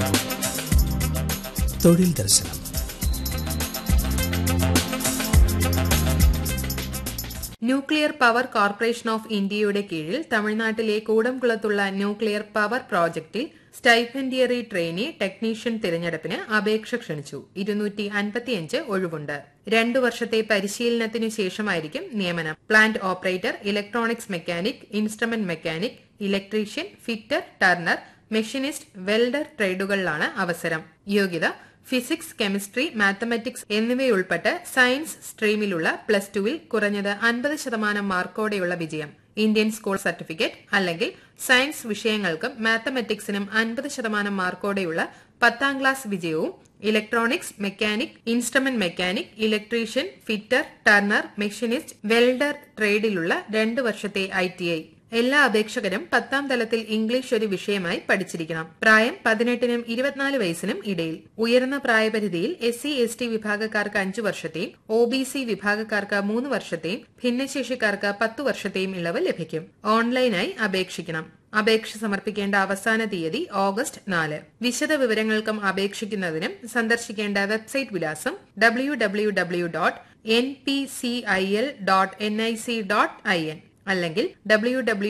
തൊഴിൽ ദർശനം nuclear power corporation of ഇന്ത്യയുടെ കീഴിൽ തമിഴ്നാട്ടിലെ കൂടംകുളത്തുള്ള ന്യൂക്ലിയർ പവർ പ്രോജക്റ്റിൽ സ്റ്റൈഫൻഡിയറി ട്രെയിനി ടെക്നീഷ്യൻ തിരഞ്ഞെടുപ്പിന് അപേക്ഷ ക്ഷണിച്ചു ഇരുന്നൂറ്റി അൻപത്തിയഞ്ച് ഒഴിവുണ്ട് രണ്ടു വർഷത്തെ പരിശീലനത്തിനു ശേഷമായിരിക്കും നിയമനം plant operator electronics mechanic instrument mechanic electrician fitter turner machinist welder ട്രേഡുകളിലാണ് അവസരം യോഗ്യത ഫിസിക്സ് കെമിസ്ട്രി മാത്തമാറ്റിക്സ് എന്നിവയുൾപ്പെട്ട് സയൻസ് സ്ട്രീമിലുള്ള പ്ലസ് ടുവിൽ കുറഞ്ഞത് അൻപത് ശതമാനം മാർക്കോടെയുള്ള വിജയം ഇന്ത്യൻ സ്കൂൾ സർട്ടിഫിക്കറ്റ് അല്ലെങ്കിൽ സയൻസ് വിഷയങ്ങൾക്കും മാത്തമാറ്റിക്സിനും അൻപത് ശതമാനം മാർക്കോടെയുള്ള പത്താം ക്ലാസ് വിജയവും electronics mechanic instrument mechanic electrician fitter turner machinist welder ട്രേഡിലുള്ള രണ്ട് വർഷത്തെ ഐ എല്ലാ അപേക്ഷകരും പത്താം തലത്തിൽ ഇംഗ്ലീഷ് ഒരു വിഷയമായി പഠിച്ചിരിക്കണം പ്രായം പതിനെട്ടിനും ഇരുപത്തിനാല് വയസ്സിനും ഇടയിൽ ഉയർന്ന പ്രായപരിധിയിൽ എസ് സി എസ് ടി വിഭാഗക്കാർക്ക് അഞ്ചു വർഷത്തെയും ഒ ബി സി വിഭാഗക്കാർക്ക് മൂന്ന് വർഷത്തെയും ഭിന്നശേഷിക്കാർക്ക് പത്തു വർഷത്തെയും ഇളവ് ലഭിക്കും ഓൺലൈനായി അപേക്ഷിക്കണം അപേക്ഷ സമർപ്പിക്കേണ്ട അവസാന തീയതി ഓഗസ്റ്റ് നാല് വിശദ വിവരങ്ങൾക്കും അപേക്ഷിക്കുന്നതിനും സന്ദർശിക്കേണ്ട വെബ്സൈറ്റ് വിലാസം W W W dot N P C I L dot N I C dot I N അല്ലെങ്കിൽ ഡബ്ല്യു ഡബ്ല്യു